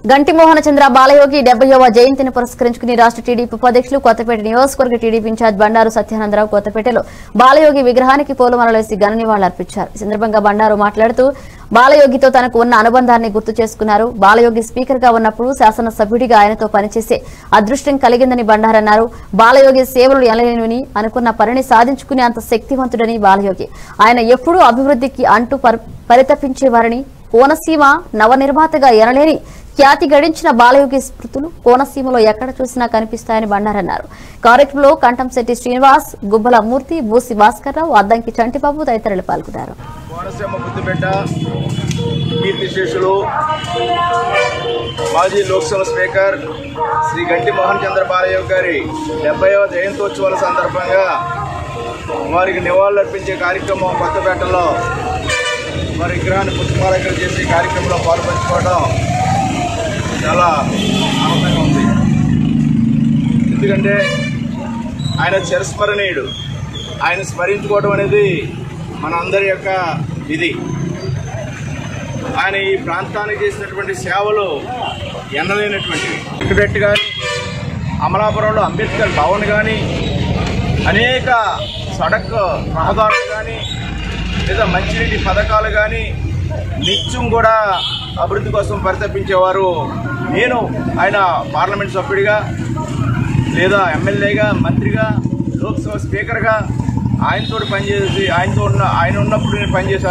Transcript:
గంటి మోహన చంద్ర బాలయోగి డెబ్బైవ జయంతిని పురస్కరించుకుని రాష్ట్ర టీడీపీ ఉపాధ్యక్షులు కొత్తపేట నియోజకవర్గ టీడీపీ ఇన్ఛార్జ్ బండారు సత్యానందరావు కొత్తపేటలో బాలయోగి విగ్రహానికి పూలమాలలేసి ఘన నివాళులర్పించారు ఈ సందర్భంగా బండారు మాట్లాడుతూ బాలయోగితో తనకు ఉన్న అనుబంధాన్ని గుర్తు చేసుకున్నారు బాలయోగి స్పీకర్ గా ఉన్నప్పుడు శాసనసభ్యుడిగా ఆయనతో పనిచేసే అదృష్టం కలిగిందని బండారన్నారు బాలయోగి సేవలు ఎనలేనివని అనుకున్న పనిని సాధించుకునే అంత శక్తివంతుడని బాలయోగి ఆయన ఎప్పుడూ అభివృద్ధికి అంటూ పరి- పరితపించేవారని కోనసీమ నవనిర్మాతగా ఎనలేని ఖ్యాతి గడించిన బాలయోగి స్మృతులు కోనసీమలో ఎక్కడ చూసినా కనిపిస్తాయని బండారన్నారు కార్యక్రమంలో కంఠంశెట్టి శ్రీనివాస్ గుబ్బల మూర్తి బూసి భాస్కర్రావు అద్దంకి చంటిబాబు తదితరులు పాల్గొన్నారు కోనసీమ బుద్ధిపేట కీర్తిశేషులు మాజీ లోక్సభ స్పీకర్ శ్రీ గంటి మోహన్ చంద్ర బాలయ్య గారి డెబ్బైవ జయంతోత్సవాల సందర్భంగా వారికి నివాళులర్పించే కార్యక్రమం కొత్తపేటలో వారి విగ్రహాన్ని పుష్పాలంకరణ చేసే కార్యక్రమంలో పాల్పంచుకోవడం చాలా ఆనందంగా ఉంది ఎందుకంటే ఆయన చిరస్మరణీయుడు ఆయన స్మరించుకోవడం అనేది మన అందరి యొక్క విధి ఆయన ఈ ప్రాంతానికి చేసినటువంటి సేవలు ఎన్నలేనటువంటివి వెంకటరెడ్డి కానీ అమలాపురంలో అంబేద్కర్ భవన్ కానీ అనేక సడక్ రహదారులు కానీ లేదా మంచినీటి పథకాలు కానీ నిత్యం కూడా అభివృద్ధి కోసం పరితపించేవారు నేను ఆయన పార్లమెంట్ సభ్యుడిగా లేదా ఎమ్మెల్యేగా మంత్రిగా లోక్సభ స్పీకర్గా ఆయనతో పనిచేసి ఆయనతో ఉన్న ఆయన ఉన్నప్పుడు నేను పనిచేశాను